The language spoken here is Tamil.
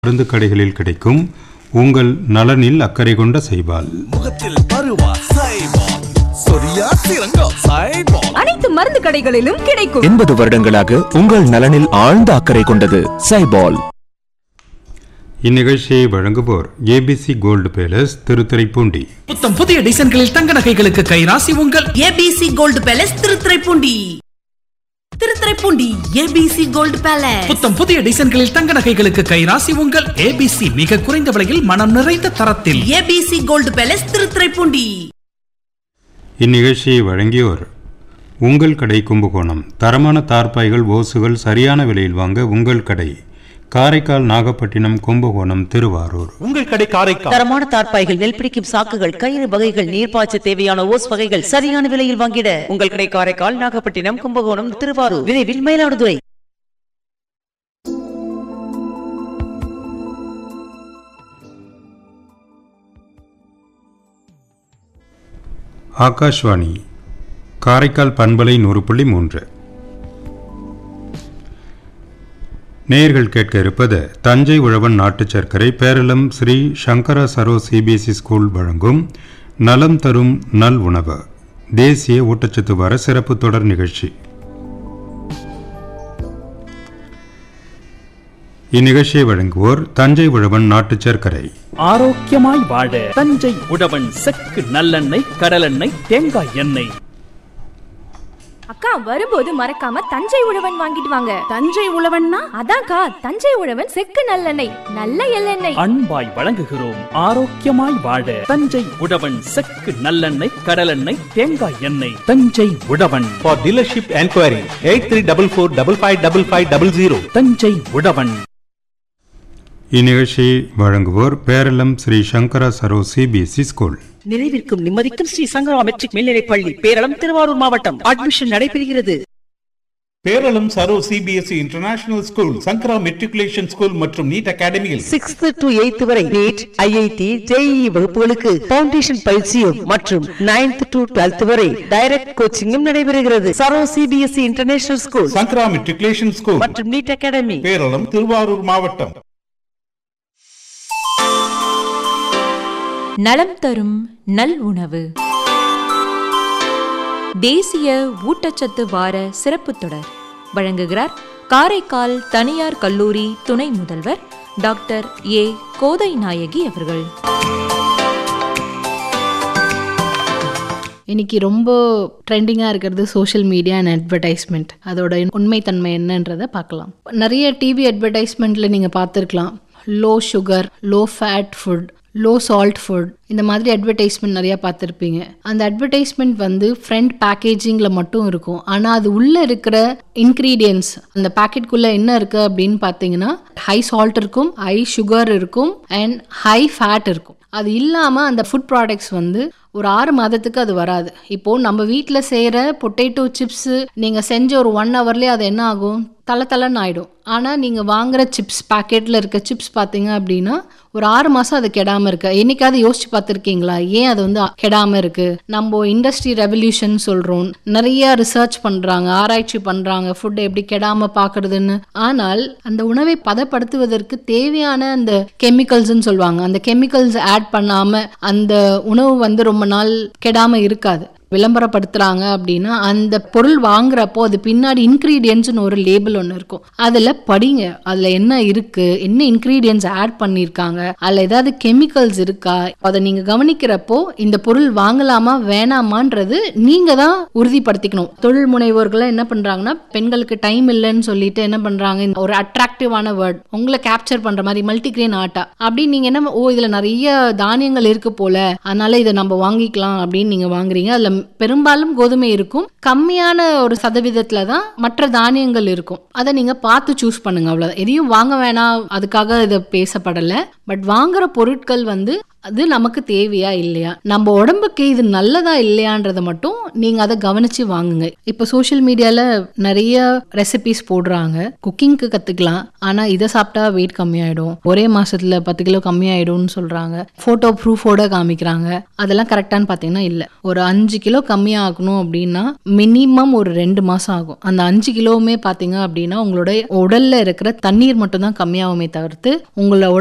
மருந்து கடைகளில் கிடைக்கும் உங்கள் நலனில் அக்கறை கொண்ட செய்வால் முகத்தில் பருவா சைபால் சொரியா சிறங்கா சைபால் அனைத்து மருந்து கடைகளிலும் கிடைக்கும் எண்பது வருடங்களாக உங்கள் நலனில் ஆழ்ந்த அக்கறை கொண்டது சைபால் இந்நிகழ்ச்சியை வழங்குவோர் ஏபிசி கோல்டு பேலஸ் திருத்துறைப்பூண்டி புத்தம் புதிய டிசைன்களில் தங்க நகைகளுக்கு கைராசி உங்கள் ABC gold palace Thiruthuraipoondi Thiruthuraipoondi ABC gold palace புத்தம் புதிய டிசைன்களில் தங்க நகைகளுக்கு கைராசி உங்கள் ஏபிசி மிக குறைந்த விலையில் மனம் நிறைந்த தரத்தில் ஏபிசி கோல்டு பேலஸ் திருத்துறைப்பூண்டி இந்நிகழ்ச்சியை வழங்கியோர் உங்கள் கடை கும்பகோணம் தரமான தார்பாய்கள் ஓசுகள் சரியான விலையில் வாங்க உங்கள் கடை காரைக்கால் நாகப்பட்டினம் கும்பகோணம் திருவாரூர் உங்கள் கடை காரைக்கால் தரமான தார்ப்பாய்கள் நெல் பிடிக்கும் சாக்குகள் கயிறு வகைகள் நீர்ப்பாய்ச்ச தேவையான ஓஸ் வகைகள் சரியான விலையில் வாங்கிட உங்கள் கடை காரைக்கால் நாகப்பட்டினம் கும்பகோணம் திருவாரூர் விரைவில் மயிலாடுதுறை ஆகாஷ்வாணி காரைக்கால் பண்பலை நூறு புள்ளி மூன்று நேயர்கள் கேட்க இருப்பது தஞ்சை உழவன் நாட்டுச் சர்க்கரை பேரளம் ஸ்ரீ சங்கரா சரோ சிபிஎஸ்இ ஸ்கூல் வழங்கும் நலம் தரும் நல் உணவு தேசிய ஊட்டச்சத்து வார சிறப்பு தொடர் நிகழ்ச்சி இந்நிகழ்ச்சியை வழங்குவோர் தஞ்சை உழவன் நாட்டுச் சர்க்கரை ஆரோக்கியமாய் வாழ தஞ்சை உழவன் செக்கு நல்லெண்ணெய் கடலெண்ணெய் தேங்காய் எண்ணெய் அக்கா வரும்போது மறக்காம தஞ்சை உழவன் வாங்கிட்டு வாங்க தஞ்சை உழவன்னா அதான்க்கா தஞ்சை உழவன் செக்கு நல்லெண்ணெய் நல்ல எள்ளெண்ணெய் அன்பாய் வழங்குகிறோம் ஆரோக்கியமாய் வாழ தஞ்சை உழவன் செக்கு நல்லெண்ணெய் கடலெண்ணெய் தேங்காய் எண்ணெய் Thanjai Uzhavan for dealership enquiry eight three double four double five double five double zero Thanjai Uzhavan இந்நிகழ்ச்சியை வழங்குவோர் பேரளம் ஸ்ரீ சங்கரா சரோ சிபிஎஸ்இ ஸ்கூல் நினைவிற்கும் நிம்மதிக்கும் ஸ்ரீ சங்கரா மெட்ரிக் மேல்நிலைப் பள்ளி பேரளம் திருவாரூர் மாவட்டம் அட்மிஷன் நடைபெறுகிறது Peralam Saro CBSE international school Sankara matriculation school மற்றும் நீட் அகாடமியில் சிக்ஸ்த் டு எய்த் வரை நீட் ஐஐடி ஜேஇ வகுப்புகளுக்கு பவுண்டேஷன் பயிற்சியும் மற்றும் நைன்த் டு டுவெல்த் வரை டைரக்ட் கோச்சிங்கும் நடைபெறுகிறது Saro CBSE international school Sankara matriculation school மற்றும் நீட் அகாடமி பேரளம் திருவாரூர் மாவட்டம் நலம் தரும் நல் உணவு தேசிய ஊட்டச்சத்து வார சிறப்பு தொடர் வழங்குகிறார் காரைக்கால் தனியார் கல்லூரி துணை முதல்வர் டாக்டர் ஏ கோதை நாயகி அவர்கள் இன்னைக்கு ரொம்ப ட்ரெண்டிங்காக இருக்கிறது சோஷியல் மீடியா அண்ட் அட்வர்டைஸ்மெண்ட் அதோட உண்மைத்தன்மை என்னன்றதை பார்க்கலாம் நிறைய டிவி அட்வர்டைஸ்மெண்ட்டில் நீங்கள் பார்த்துருக்கலாம் low sugar low fat food low salt food இந்த மாதிரி அட்வர்டைஸ்மெண்ட் நிறையா பார்த்துருப்பீங்க அந்த அட்வர்டைஸ்மெண்ட் வந்து ஃப்ரண்ட் பேக்கேஜிங்கில் மட்டும் இருக்கும் ஆனால் அது உள்ளே இருக்கிற இன்க்ரீடியன்ஸ் அந்த பேக்கெட்குள்ளே என்ன இருக்குது அப்படின்னு பார்த்தீங்கன்னா ஹை சால்ட் இருக்கும் ஹை சுகர் இருக்கும் அண்ட் ஹை ஃபேட் இருக்கும் அது இல்லாமல் அந்த ஃபுட் ப்ராடக்ட்ஸ் வந்து ஒரு ஆறு மாதத்துக்கு அது வராது இப்போது நம்ம வீட்டில் செய்கிற பொட்டேட்டோ சிப்ஸு நீங்கள் செஞ்ச ஒரு ஒன் ஹவர்லேயே அது என்ன ஆகும் தலை தலைன்னு ஆகிடும் ஆனால் நீங்கள் வாங்குற சிப்ஸ் பாக்கெட்டில் இருக்க சிப்ஸ் பார்த்தீங்க அப்படின்னா ஒரு ஆறு மாதம் அது கெடாமல் இருக்கு என்னைக்காவது யோசிச்சு பார்த்துருக்கீங்களா ஏன் அது வந்து கெடாமல் இருக்கு நம்ம இண்டஸ்ட்ரி ரெவல்யூஷன் சொல்கிறோம் நிறைய ரிசர்ச் பண்ணுறாங்க ஆராய்ச்சி பண்ணுறாங்க ஃபுட்டை எப்படி கெடாமல் பார்க்குறதுன்னு ஆனால் அந்த உணவை பதப்படுத்துவதற்கு தேவையான அந்த கெமிக்கல்ஸ்ன்னு சொல்லுவாங்க அந்த கெமிக்கல்ஸ் ஆட் பண்ணாமல் அந்த உணவு வந்து ரொம்ப நாள் கெடாமல் இருக்காது விளம்பரப்படுத்துறாங்க அப்படின்னா அந்த பொருள் வாங்குறப்போ அது பின்னாடி இன்க்ரீடியன்ட்ஸ்னு ஒரு லேபிள் ஒன்று இருக்கும் அதில் படிங்க அதில் என்ன இருக்கு என்ன இன்க்ரீடியன்ட்ஸ் ஆட் பண்ணியிருக்காங்க அதில் ஏதாவது கெமிக்கல்ஸ் இருக்கா அதை நீங்கள் கவனிக்கிறப்போ இந்த பொருள் வாங்கலாமா வேணாமான்றது நீங்கள் தான் உறுதிப்படுத்திக்கணும் தொழில் முனைவோர்கள் என்ன பண்ணுறாங்கன்னா பெண்களுக்கு டைம் இல்லைன்னு சொல்லிட்டு என்ன பண்ணுறாங்க இந்த ஒரு அட்ராக்டிவான வேர்ட் உங்களை கேப்சர் பண்ணுற மாதிரி மல்டிகிரெயின் ஆட்டா அப்படின்னு நீங்கள் என்ன ஓ இதில் நிறைய தானியங்கள் இருக்கு போல அதனால இதை நம்ம வாங்கிக்கலாம் அப்படின்னு நீங்கள் வாங்குறீங்க அதில் பெரும்பாலும் கோதுமை இருக்கும் கம்மியான ஒரு சதவீதத்தில் தான் மற்ற தானியங்கள் இருக்கும் அதை நீங்கள் பார்த்து சூஸ் பண்ணுங்க அவ்வளோதான் எதையும் வாங்க வேணாம் அதுக்காக இதை பேசப்படலை பட் வாங்குற பொருட்கள் வந்து அது நமக்கு தேவையா இல்லையா நம்ம உடம்புக்கு இது நல்லதா இல்லையான்றதை மட்டும் நீங்க அதை கவனிச்சு வாங்குங்க இப்போ சோஷியல் மீடியால நிறைய ரெசிபிஸ் போடுறாங்க குக்கிங்க்கு கத்துக்கலாம் ஆனா இதை சாப்பிட்டா வெயிட் கம்மியாயிடும் ஒரே மாசத்துல பத்து கிலோ கம்மியாயிடும்னு சொல்றாங்க போட்டோ ப்ரூஃபோட காமிக்கிறாங்க அதெல்லாம் கரெக்டான்னு பார்த்தீங்கன்னா இல்லை ஒரு அஞ்சு கிலோ கம்மியாகணும் அப்படின்னா மினிமம் ஒரு ரெண்டு மாசம் ஆகும் அந்த அஞ்சு கிலோவுமே பார்த்தீங்க அப்படின்னா உங்களோட உடல்ல இருக்கிற தண்ணீர் மட்டும் தான் கம்மியாகுமே தவிர்த்து உங்களோட